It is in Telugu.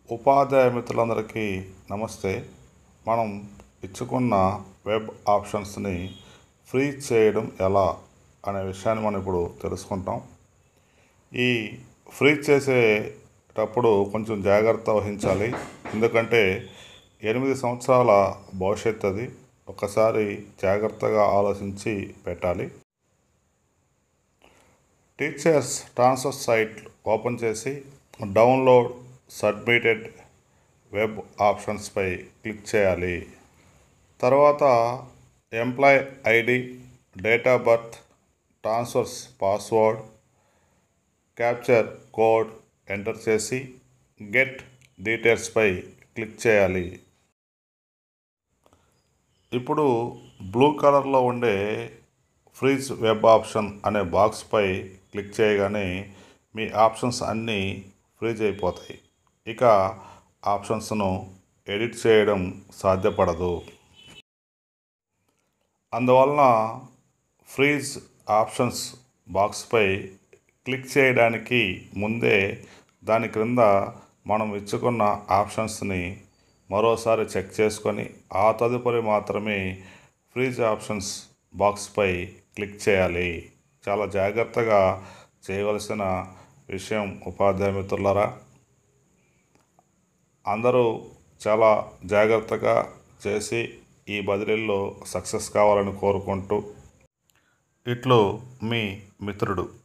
ఉపాధ్యాయ మిత్రులందరికీ నమస్తే మనం ఇచ్చుకున్న వెబ్ ఆప్షన్స్ని ఫ్రీజ్ చేయడం ఎలా అనే విషయాన్ని మనం ఇప్పుడు తెలుసుకుంటాం ఈ ఫ్రీజ్ చేసేటప్పుడు కొంచెం జాగ్రత్త వహించాలి ఎందుకంటే ఎనిమిది సంవత్సరాల భవిష్యత్తు అది ఒకసారి జాగ్రత్తగా ఆలోచించి పెట్టాలి టీచర్స్ ట్రాన్స్ఫర్ సైట్ ఓపెన్ చేసి డౌన్లోడ్ సబ్మిటెడ్ వెబ్ ఆప్షన్స్పై క్లిక్ చేయాలి తర్వాత employee ID date of birth transfers password capture code enter చేసి గెట్ డీటెయిల్స్పై క్లిక్ చేయాలి ఇప్పుడు బ్లూ కలర్లో ఉండే ఫ్రీజ్ వెబ్ ఆప్షన్ అనే బాక్స్పై క్లిక్ చేయగానే మీ ఆప్షన్స్ అన్నీ ఫ్రీజ్ అయిపోతాయి ఇక ఆప్షన్స్ను ఎడిట్ చేయడం సాధ్యపడదు అందువలన ఫ్రీజ్ ఆప్షన్స్ బాక్స్పై క్లిక్ చేయడానికి ముందే దాని క్రింద మనం ఇచ్చుకున్న ఆప్షన్స్ని మరోసారి చెక్ చేసుకొని ఆ తదుపరి మాత్రమే ఫ్రీజ్ ఆప్షన్స్ బాక్స్పై క్లిక్ చేయాలి చాలా జాగ్రత్తగా చేయవలసిన విషయం ఉపాధ్యాయ మిత్రులారా అందరూ చాలా జాగ్రత్తగా చేసి ఈ బదిలీల్లో సక్సెస్ కావాలని కోరుకుంటూ ఇట్లు మీ మిత్రుడు